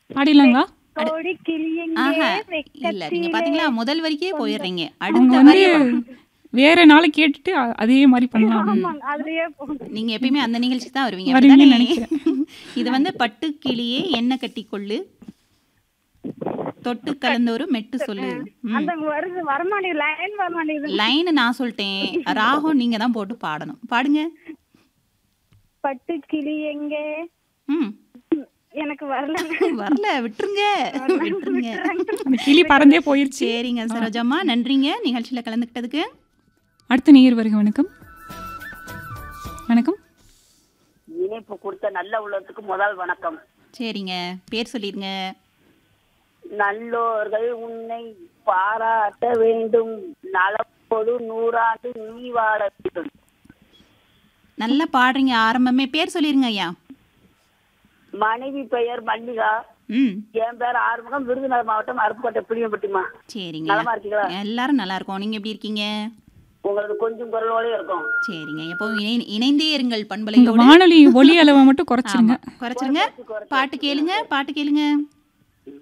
பாடிடலாங்களா கோடி கிளியெங்கே ஆஹா இல்ல நீங்க வெக்கத்திலே பாத்தீங்களா முதல் வரிக்கே போயிடுறீங்க அவங்க அடுத்த வந்து வரி வேற நாளை கேட்டுட்டு அ- அதே மாதிரி பண்ணலாம் ஆமாங்க, அதுலயே போகும். நீங்க எப்பயுமே அந்த நிகழ்ச்சி தான் வருவீங்க வருவீங்கன்னு அப்படிதானே? இது வந்து பட்டு கிளியே என்ன கட்டி கொள்ளு தொட்டு கலந்தோரு மெட்டு சொல்லு ம். அந்த வருது வரமாட்டேங்குது லைன் வரமாட்டேங்குது லைன் நான் சொல்லிட்டேன் ராகம் நீங்க தான் போட்டு பாடணும் பாடுங்க பட்டு கிளி எங்கே ம் எனக்கு வரல வரல விட்டுருங்க விட்டுருங்க அந்த கிளி பறந்தே போயிருச்சு சரிங்க சரோஜம்மா நன்றிங்க நிகழ்ச்சியில கலந்துக்கிட்டதுக்கு அடுத்த நேயர் வருக வணக்கம் வணக்கம் இணைப்பு கொடுத்த நல்ல உள்ளத்துக்கு முதல் வணக்கம் சரிங்க பேர் சொல்லிருங்க நல்லோர்கள் உன்னை பாராட்ட வேண்டும் நலப்பொழு நூறாண்டு நீ வாழ வேண்டும் நல்லா பாடுறீங்க ஆரம்பமே பேர் சொல்லிருங்க ஐயா மனைவி பெயர் மல்லிகா ம் என் பேர் ஆறுமுகம் விருதுநகர் மாவட்டம் அருப்புக்கோட்டை புளியம்பட்டிமா சரிங்க நலமா இருக்கீங்களா எல்லாரும் நல்லா இருக்கோம் நீங்க எப்படி இருக்கீங்க உங்களுக்கு கொஞ்சம் குரலோட இருக்கும் சரிங்க எப்பவும் இணை இணைந்தே இருங்கள் உங்க பண்பலையோடு வானொலி ஒலி அளவை மட்டும் குறைச்சிருங்க ஆமா குறைச்சிருங்க பாட்டு கேளுங்க பாட்டு கேளுங்க